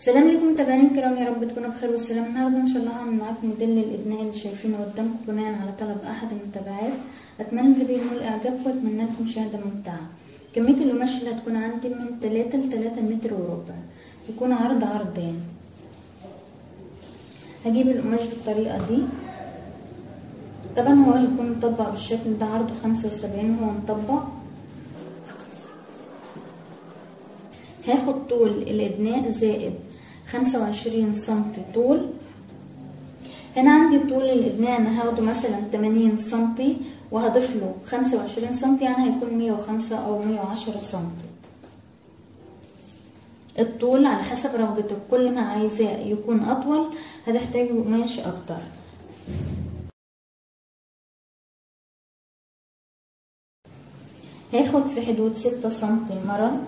السلام عليكم متابعينا الكرام يا رب تكونوا بخير والسلام النهارده ان شاء الله هعمل معاكم موديل الادناء اللي شايفينه قدامكم بناء على طلب احد المتابعات اتمنى الفيديو ينول اعجابكم واتمنى لكم مشاهده ممتعه كميه القماش اللي هتكون عندي من 3 ل 3 متر وربع يكون عرض عرضين هجيب القماش بالطريقه دي طبعا هو هيكون مطبق بالشكل ده عرضه 75 وهو مطبق هاخد طول الادناء زائد خمسة وعشرين سنتي طول هنا عندي طول الادناء انا هاخده مثلا تمانين سنتي وهضيف له خمسة وعشرين سنتي يعني هيكون مية وخمسة او مية وعشرة سنتي الطول على حسب رغبتك كل ما عايزاه يكون اطول هتحتاجي قماش اكتر هاخد في حدود ستة سنتي المرض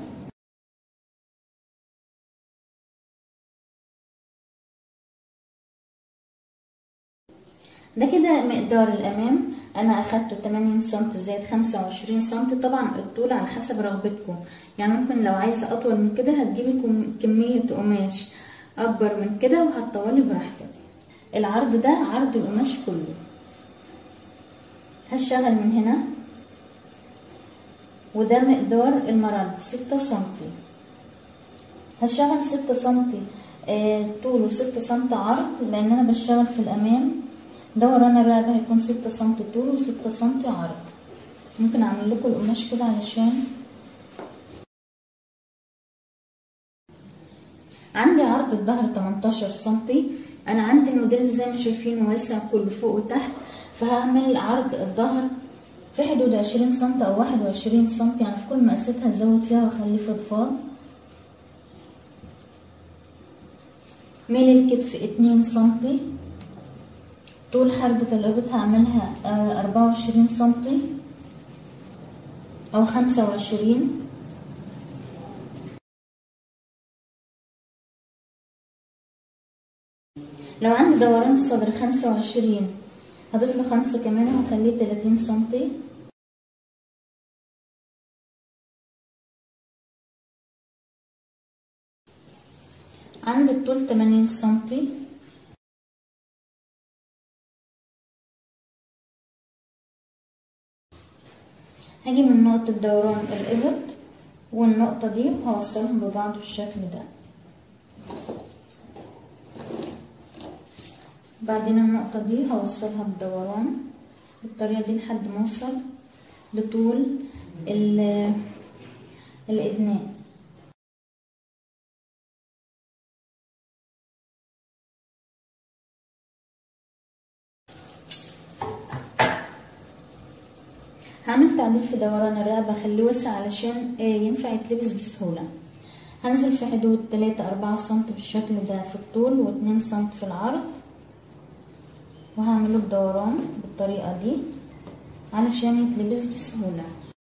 ده كده مقدار الامام انا اخدته 80 سم زائد 25 سم طبعا الطول على حسب رغبتكم يعني ممكن لو عايزه اطول من كده هتجيبي كميه قماش اكبر من كده وهتطولي براحتك العرض ده عرض القماش كله هشتغل من هنا وده مقدار المرد 6 سم هشتغل 6 سم آه طوله 6 سم عرض لان انا بشتغل في الامام دوران الرقبة هيكون ستة سنتي طول وستة سنتي عرض ممكن اعمل لكم القماش كده علشان عندي عرض الظهر 18 سنتي انا عندي الموديل زي ما شايفينه واسع كله فوق وتحت فهعمل عرض الظهر في حدود 20 سنتي او 21 سنتي يعني في كل مقاسات هزود فيها واخليه فضفاض ميل الكتف 2 سنتي طول حردة الإبط هعملها أربعة وعشرين سنتي أو خمسة وعشرين لو عندي دوران الصدر خمسة وعشرين هضيف له خمسة كمان وهخليه تلاتين سنتي عندي الطول تمانين سنتي هاجي من نقطة دوران الإبط والنقطة دي وهوصلهم ببعض بالشكل ده بعدين النقطة دي هوصلها بالدوران بالطريقة دي لحد ما اوصل لطول الإدناء هعمل تعديل في دوران الرقبة اخليه وسع علشان ينفع يتلبس بسهولة هنزل في حدود تلاتة أربعة سنتي بالشكل ده في الطول واتنين سنتي في العرض وهعمله بدوران بالطريقة دي علشان يتلبس بسهولة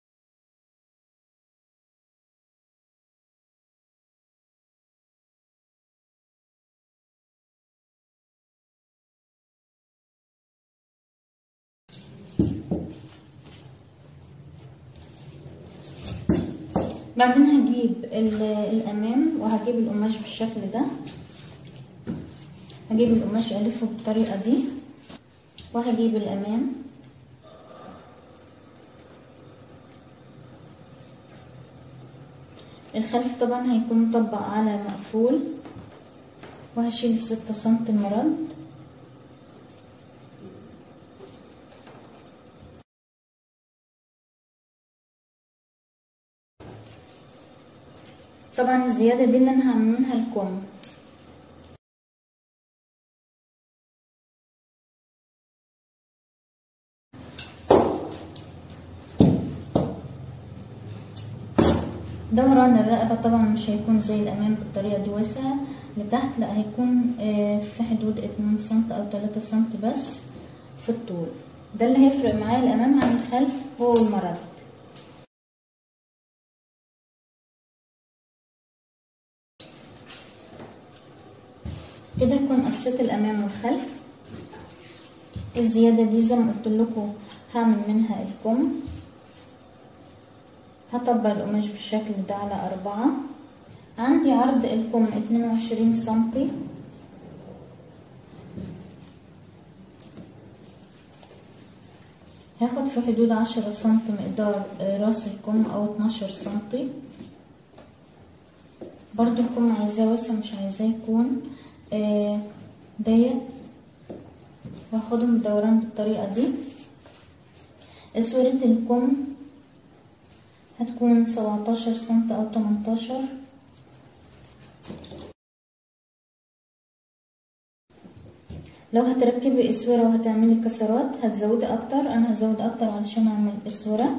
بعدين هجيب الامام وهجيب القماش بالشكل ده هجيب القماش الفه بالطريقه دي وهجيب الامام الخلف طبعا هيكون مطبق على مقفول وهشيل ستة سنتي مرد طبعا الزيادة دي اللي انا هعمل منها الكم دوران الرقبة طبعا مش هيكون زي الامام بالطريقة دي واسعة لتحت لا هيكون في حدود اتنين سنت او تلاتة سنت بس في الطول ده اللي هيفرق معايا الامام عن الخلف هو المرض كده اكون قصيت الامام والخلف الزيادة دي زي ما قلت لكم هعمل منها الكم هطبق القماش بالشكل ده على أربعة عندي عرض الكم اتنين وعشرين سنتي هاخد في حدود عشرة سنتي مقدار راس الكم او اتناشر سنتي برضو الكم عايزاه واسع مش عايزاه يكون ضيق وهاخدهم بدوران بالطريقة دي اسورة الكم هتكون سبعتاشر سنتي او تمنتاشر لو هتركبي اسوره وهتعملي كسرات هتزودي اكتر انا هزود اكتر علشان اعمل اسوره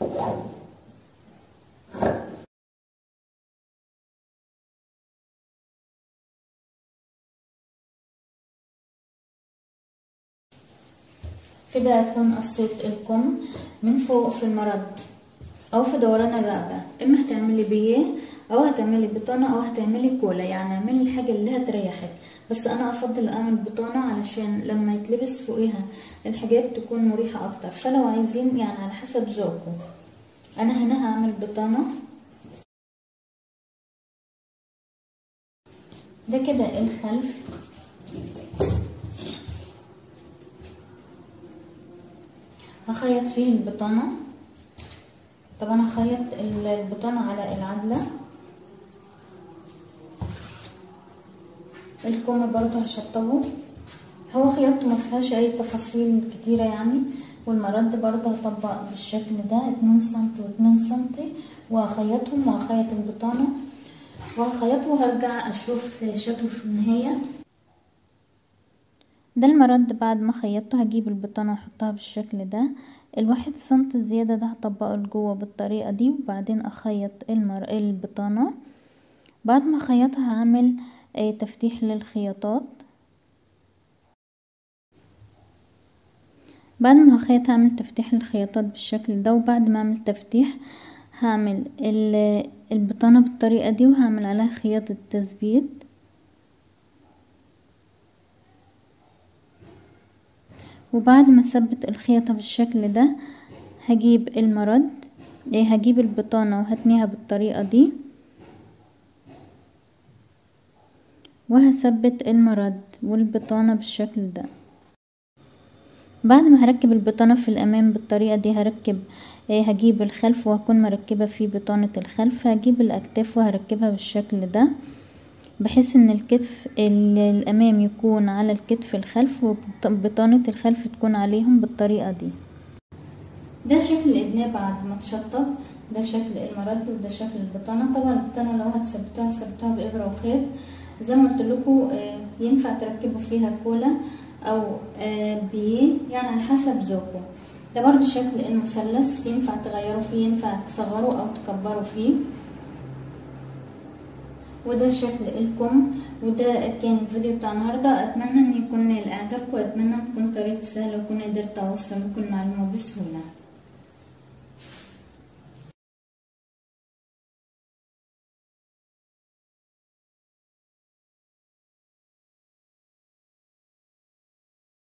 كده هكون قصيت الكم من فوق في المرد او في دوران الرقبه اما هتعملي بيه او هتعملي بطانه او هتعملي كولا يعني اعملي الحاجه اللي هتريحك بس انا افضل اعمل بطانه علشان لما يتلبس فوقيها الحاجات تكون مريحه اكتر فلو عايزين يعني على حسب ذوقكم انا هنا هعمل بطانه ده كده الخلف هخيط فيه البطانه طبعا هخيط البطانه على العدله الكم برضو هشطبه هو خياطته مفيهاش اي تفاصيل كتيرة يعني والمرد برضو هطبق بالشكل ده اتنين سنتي واتنين سنتي وهخيطهم وهخيط البطانة وهخيطه وهرجع اشوف شكله في النهاية ده المرد بعد ما خيطته هجيب البطانة واحطها بالشكل ده الواحد سنتي زيادة ده هطبقه لجوه بالطريقة دي وبعدين اخيط المر... البطانة بعد ما اخيطها هعمل تفتيح للخياطات بعد ما هخيط هعمل تفتيح للخياطات بالشكل ده وبعد ما اعمل تفتيح هعمل البطانة بالطريقة دي وهعمل عليها خياطة تثبيت وبعد ما اثبت الخياطة بالشكل ده هجيب المرد هجيب البطانة وهتنيها بالطريقة دي وهثبت المرد والبطانة بالشكل ده بعد ما هركب البطانة في الامام بالطريقة دي هركب هجيب الخلف وهكون مركبة فيه بطانة الخلف هجيب الاكتاف وهركبها بالشكل ده بحيث ان الكتف الامام يكون على الكتف الخلف وبطانة الخلف تكون عليهم بالطريقة دي ده شكل الابنية بعد ما تشطب ده شكل المرد وده شكل البطانة طبعا البطانة لو هتثبتوها هتثبتوها بإبرة وخيط زي ما قلت لكم ينفع تركبوا فيها كولا او بيه يعني على حسب ذوقكم ده برضو شكل المثلث ينفع تغيروا فيه ينفع تصغروا او تكبروا فيه وده شكل الكم وده كان الفيديو بتاع النهارده اتمنى ان يكون اعجابكم واتمنى تكون طريقه سهله واكون قدرت اوصل لكم المعلومه بسهوله